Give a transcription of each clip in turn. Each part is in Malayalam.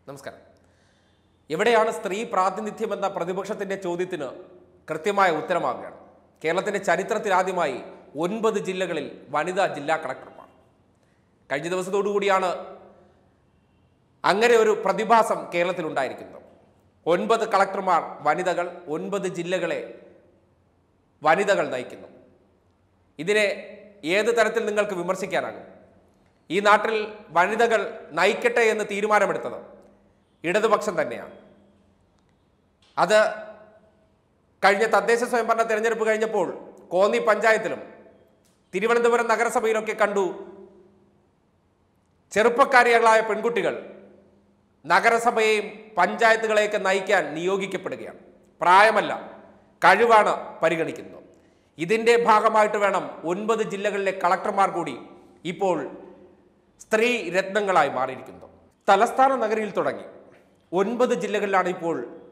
നമസ്കാരം എവിടെയാണ് സ്ത്രീ പ്രാതിനിധ്യം എന്ന പ്രതിപക്ഷത്തിന്റെ ചോദ്യത്തിന് കൃത്യമായ ഉത്തരമാകുകയാണ് കേരളത്തിന്റെ ചരിത്രത്തിൽ ആദ്യമായി ഒൻപത് ജില്ലകളിൽ വനിതാ ജില്ലാ കളക്ടർമാർ കഴിഞ്ഞ ദിവസത്തോടുകൂടിയാണ് അങ്ങനെ ഒരു പ്രതിഭാസം കേരളത്തിൽ ഉണ്ടായിരിക്കുന്നത് ഒൻപത് കളക്ടർമാർ വനിതകൾ ഒൻപത് ജില്ലകളെ വനിതകൾ നയിക്കുന്നു ഇതിനെ ഏത് തരത്തിൽ നിങ്ങൾക്ക് വിമർശിക്കാനാകും ഈ നാട്ടിൽ വനിതകൾ നയിക്കട്ടെ എന്ന് തീരുമാനമെടുത്തത് ഇടതുപക്ഷം തന്നെയാണ് അത് കഴിഞ്ഞ തദ്ദേശ സ്വയംഭരണ തെരഞ്ഞെടുപ്പ് കഴിഞ്ഞപ്പോൾ കോന്നി പഞ്ചായത്തിലും തിരുവനന്തപുരം നഗരസഭയിലൊക്കെ കണ്ടു ചെറുപ്പക്കാരികളായ പെൺകുട്ടികൾ നഗരസഭയെയും പഞ്ചായത്തുകളെയൊക്കെ നയിക്കാൻ നിയോഗിക്കപ്പെടുകയാണ് പ്രായമല്ല കഴിവാണ് പരിഗണിക്കുന്നത് ഇതിൻ്റെ ഭാഗമായിട്ട് വേണം ഒൻപത് ജില്ലകളിലെ കളക്ടർമാർ കൂടി ഇപ്പോൾ സ്ത്രീ രത്നങ്ങളായി മാറിയിരിക്കുന്നത് തലസ്ഥാന നഗരിയിൽ തുടങ്ങി ഒൻപത് ജില്ലകളിലാണ് ഇപ്പോൾ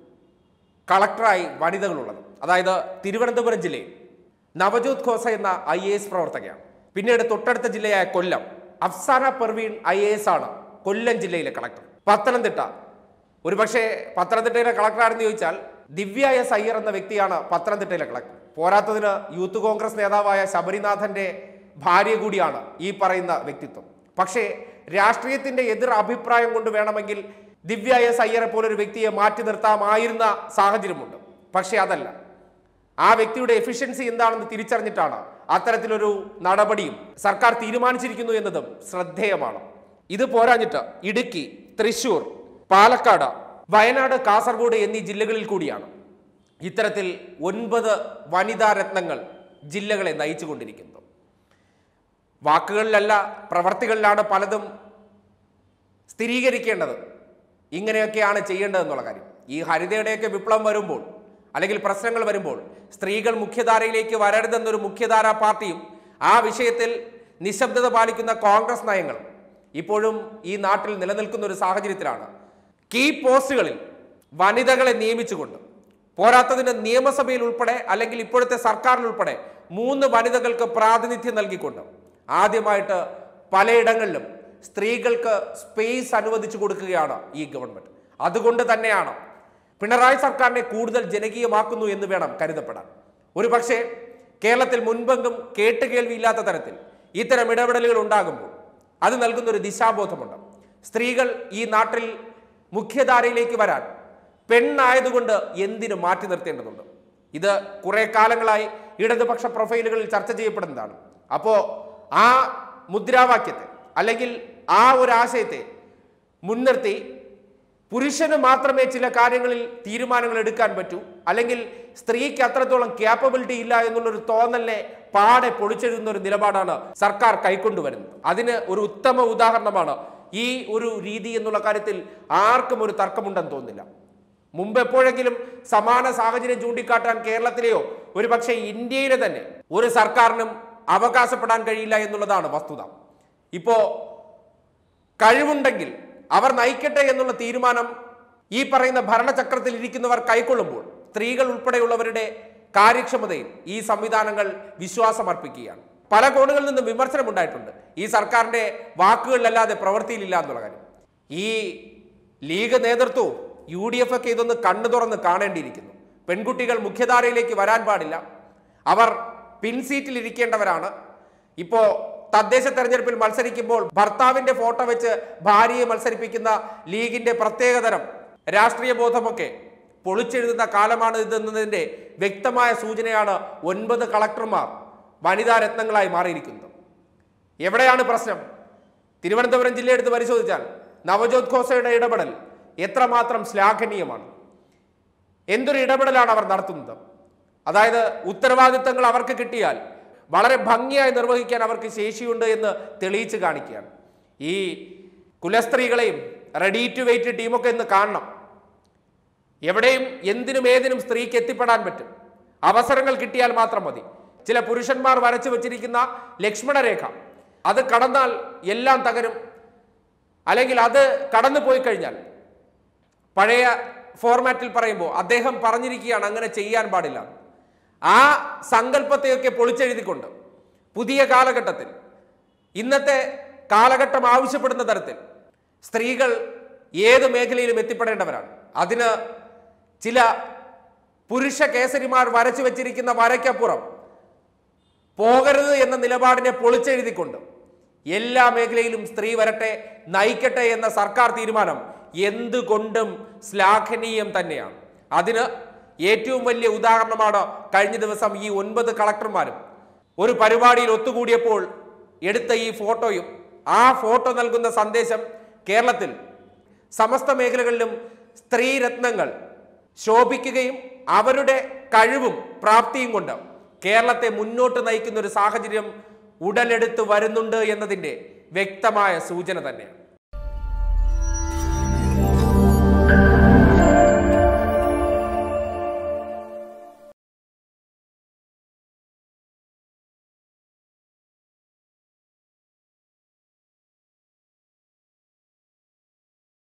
കളക്ടറായി വനിതകളുള്ളത് അതായത് തിരുവനന്തപുരം ജില്ലയിൽ നവജോത് ഖോസ എന്ന ഐ എ എസ് പ്രവർത്തകയാണ് പിന്നീട് തൊട്ടടുത്ത ജില്ലയായ Kollam Afsana Parveen I A S ആണ് കൊല്ലം ജില്ലയിലെ കളക്ടർ പത്തനംതിട്ട ഒരുപക്ഷെ പത്തനംതിട്ടയിലെ കളക്ടറാണെന്ന് ചോദിച്ചാൽ ദിവ്യ എസ് അയ്യർ എന്ന വ്യക്തിയാണ് പത്തനംതിട്ടയിലെ കളക്ടർ പോരാത്തതിന് യൂത്ത് കോൺഗ്രസ് നേതാവായ ശബരിനാഥന്റെ ഭാര്യ കൂടിയാണ് ഈ പറയുന്ന വ്യക്തിത്വം പക്ഷേ രാഷ്ട്രീയത്തിന്റെ എതിർ അഭിപ്രായം കൊണ്ട് വേണമെങ്കിൽ ദിവ്യ എസ് അയ്യരെ പോലൊരു വ്യക്തിയെ മാറ്റി നിർത്താമായിരുന്ന സാഹചര്യമുണ്ട് പക്ഷേ അതല്ല ആ വ്യക്തിയുടെ എഫിഷ്യൻസി എന്താണെന്ന് തിരിച്ചറിഞ്ഞിട്ടാണ് അത്തരത്തിലൊരു നടപടിയും സർക്കാർ തീരുമാനിച്ചിരിക്കുന്നു എന്നതും ശ്രദ്ധേയമാണ് ഇത് പോരാഞ്ഞിട്ട് ഇടുക്കി തൃശൂർ പാലക്കാട് വയനാട് കാസർഗോഡ് എന്നീ ജില്ലകളിൽ കൂടിയാണ് ഇത്തരത്തിൽ ഒൻപത് വനിതാ രത്നങ്ങൾ ജില്ലകളെ നയിച്ചുകൊണ്ടിരിക്കുന്നത് വാക്കുകളിലല്ല പ്രവർത്തികളിലാണ് പലതും സ്ഥിരീകരിക്കേണ്ടത് ഇങ്ങനെയൊക്കെയാണ് ചെയ്യേണ്ടതെന്നുള്ള കാര്യം ഈ ഹരിതയുടെയൊക്കെ വിപ്ലവം വരുമ്പോൾ അല്ലെങ്കിൽ പ്രശ്നങ്ങൾ വരുമ്പോൾ സ്ത്രീകൾ മുഖ്യധാരയിലേക്ക് വരരുതെന്നൊരു മുഖ്യധാരാ പാർട്ടിയും ആ വിഷയത്തിൽ നിശബ്ദത പാലിക്കുന്ന കോൺഗ്രസ് നയങ്ങളും ഇപ്പോഴും ഈ നാട്ടിൽ നിലനിൽക്കുന്ന ഒരു സാഹചര്യത്തിലാണ് കീ പോസ്റ്റുകളിൽ വനിതകളെ നിയമിച്ചുകൊണ്ട് പോരാത്തതിന് നിയമസഭയിൽ ഉൾപ്പെടെ അല്ലെങ്കിൽ ഇപ്പോഴത്തെ സർക്കാരിൽ ഉൾപ്പെടെ മൂന്ന് വനിതകൾക്ക് പ്രാതിനിധ്യം നൽകിക്കൊണ്ട് ആദ്യമായിട്ട് പലയിടങ്ങളിലും സ്ത്രീകൾക്ക് സ്പേസ് അനുവദിച്ചു കൊടുക്കുകയാണ് ഈ ഗവൺമെന്റ് അതുകൊണ്ട് തന്നെയാണ് പിണറായി സർക്കാരിനെ കൂടുതൽ ജനകീയമാക്കുന്നു എന്ന് വേണം കരുതപ്പെടാൻ ഒരു പക്ഷേ കേരളത്തിൽ മുൻപെങ്കും കേട്ടുകേൾവിയില്ലാത്ത തരത്തിൽ ഇത്തരം ഇടപെടലുകൾ ഉണ്ടാകുമ്പോൾ അത് നൽകുന്ന ഒരു ദിശാബോധമുണ്ട് സ്ത്രീകൾ ഈ നാട്ടിൽ മുഖ്യധാരയിലേക്ക് വരാൻ പെണ്ണായതുകൊണ്ട് എന്തിനു മാറ്റി നിർത്തേണ്ടതുണ്ട് ഇത് കുറെ കാലങ്ങളായി ഇടതുപക്ഷ പ്രൊഫൈലുകളിൽ ചർച്ച ചെയ്യപ്പെടുന്നതാണ് അപ്പോൾ ആ മുദ്രാവാക്യത്തെ അല്ലെങ്കിൽ ആ ഒരു ആശയത്തെ മുൻനിർത്തി പുരുഷന് മാത്രമേ ചില കാര്യങ്ങളിൽ തീരുമാനങ്ങൾ എടുക്കാൻ പറ്റൂ അല്ലെങ്കിൽ സ്ത്രീക്ക് അത്രത്തോളം ക്യാപ്പബിലിറ്റി ഇല്ല എന്നുള്ളൊരു തോന്നലിനെ പാടെ പൊളിച്ചെഴുതുന്ന ഒരു നിലപാടാണ് സർക്കാർ കൈക്കൊണ്ടുവരുന്നത് അതിന് ഒരു ഉത്തമ ഉദാഹരണമാണ് ഈ ഒരു രീതി എന്നുള്ള കാര്യത്തിൽ ആർക്കും ഒരു തർക്കമുണ്ടെന്ന് തോന്നുന്നില്ല മുമ്പ് എപ്പോഴെങ്കിലും സമാന സാഹചര്യം ചൂണ്ടിക്കാട്ടാൻ കേരളത്തിലെയോ ഒരു പക്ഷേ ഇന്ത്യയിലെ തന്നെ ഒരു സർക്കാരിനും അവകാശപ്പെടാൻ കഴിയില്ല എന്നുള്ളതാണ് വസ്തുത ഇപ്പോ കഴിവുണ്ടെങ്കിൽ അവർ നയിക്കട്ടെ എന്നുള്ള തീരുമാനം ഈ പറയുന്ന ഭരണചക്രത്തിൽ ഇരിക്കുന്നവർ കൈക്കൊള്ളുമ്പോൾ സ്ത്രീകൾ ഉൾപ്പെടെയുള്ളവരുടെ കാര്യക്ഷമതയിൽ ഈ സംവിധാനങ്ങൾ വിശ്വാസമർപ്പിക്കുകയാണ് പല കോണുകളിൽ നിന്നും വിമർശനം ഉണ്ടായിട്ടുണ്ട് ഈ സർക്കാരിന്റെ വാക്കുകളിലല്ലാതെ പ്രവൃത്തിയിലില്ല എന്നുള്ള കാര്യം ഈ ലീഗ് നേതൃത്വവും യു ഡി എഫ് ഒക്കെ ഇതൊന്ന് കണ്ണു തുറന്ന് കാണേണ്ടിയിരിക്കുന്നു പെൺകുട്ടികൾ മുഖ്യധാരയിലേക്ക് വരാൻ പാടില്ല അവർ പിൻസീറ്റിൽ ഇരിക്കേണ്ടവരാണ് ഇപ്പോ തദ്ദേശ തെരഞ്ഞെടുപ്പിൽ മത്സരിക്കുമ്പോൾ ഭർത്താവിന്റെ ഫോട്ടോ വെച്ച് ഭാര്യയെ മത്സരിപ്പിക്കുന്ന ലീഗിന്റെ പ്രത്യേകതരം രാഷ്ട്രീയ ബോധമൊക്കെ പൊളിച്ചെഴുതുന്ന കാലമാണ് ഇതെന്നതിന്റെ വ്യക്തമായ സൂചനയാണ് ഒൻപത് കളക്ടർമാർ വനിതാ രത്നങ്ങളായി മാറിയിരിക്കുന്നത് എവിടെയാണ് പ്രശ്നം തിരുവനന്തപുരം ജില്ലയെടുത്ത് പരിശോധിച്ചാൽ നവജോത് ഖോസയുടെ ഇടപെടൽ എത്രമാത്രം ശ്ലാഘനീയമാണ് എന്തൊരു ഇടപെടലാണ് അവർ നടത്തുന്നത് അതായത് ഉത്തരവാദിത്തങ്ങൾ അവർക്ക് കിട്ടിയാൽ വളരെ ഭംഗിയായി നിർവഹിക്കാൻ അവർക്ക് ശേഷിയുണ്ട് എന്ന് തെളിയിച്ച് കാണിക്കുകയാണ് ഈ കുലസ്ത്രീകളെയും റെഡി ടു വെയിറ്റ് ടീമൊക്കെ ഇന്ന് കാണണം എവിടെയും എന്തിനും ഏതിനും സ്ത്രീക്ക് എത്തിപ്പെടാൻ പറ്റും അവസരങ്ങൾ കിട്ടിയാൽ മാത്രം മതി ചില പുരുഷന്മാർ വരച്ചു വെച്ചിരിക്കുന്ന ലക്ഷ്മണരേഖ അത് കടന്നാൽ എല്ലാം തകരും അല്ലെങ്കിൽ അത് കടന്നു പോയി കഴിഞ്ഞാൽ പഴയ ഫോർമാറ്റിൽ പറയുമ്പോൾ അദ്ദേഹം പറഞ്ഞിരിക്കുകയാണ് അങ്ങനെ ചെയ്യാൻ പാടില്ല ആ സങ്കല്പത്തെയൊക്കെ പൊളിച്ചെഴുതിക്കൊണ്ട് പുതിയ കാലഘട്ടത്തിൽ ഇന്നത്തെ കാലഘട്ടം ആവശ്യപ്പെടുന്ന തരത്തിൽ സ്ത്രീകൾ ഏത് മേഖലയിലും എത്തിപ്പെടേണ്ടവരാണ് അതിന് ചില പുരുഷ കേസരിമാർ വരച്ചു വെച്ചിരിക്കുന്ന വരയ്ക്കപ്പുറം പോകരുത് എന്ന നിലപാടിനെ പൊളിച്ചെഴുതിക്കൊണ്ട് എല്ലാ മേഖലയിലും സ്ത്രീ വരട്ടെ നയിക്കട്ടെ എന്ന സർക്കാർ തീരുമാനം എന്തുകൊണ്ടും ശ്ലാഘനീയം തന്നെയാണ് അതിന് ഏറ്റവും വലിയ ഉദാഹരണമാണ് കഴിഞ്ഞ ദിവസം ഈ ഒൻപത് കളക്ടർമാരും ഒരു പരിപാടിയിൽ ഒത്തുകൂടിയപ്പോൾ എടുത്ത ഈ ഫോട്ടോയും ആ ഫോട്ടോ നൽകുന്ന സന്ദേശം കേരളത്തിൽ സമസ്ത മേഖലകളിലും സ്ത്രീരത്നങ്ങൾ ശോഭിക്കുകയും അവരുടെ കഴിവും പ്രാപ്തിയും കൊണ്ട് കേരളത്തെ മുന്നോട്ട് നയിക്കുന്ന ഒരു സാഹചര്യം ഉടലെടുത്ത് വരുന്നുണ്ട് എന്നതിൻ്റെ വ്യക്തമായ സൂചന തന്നെയാണ്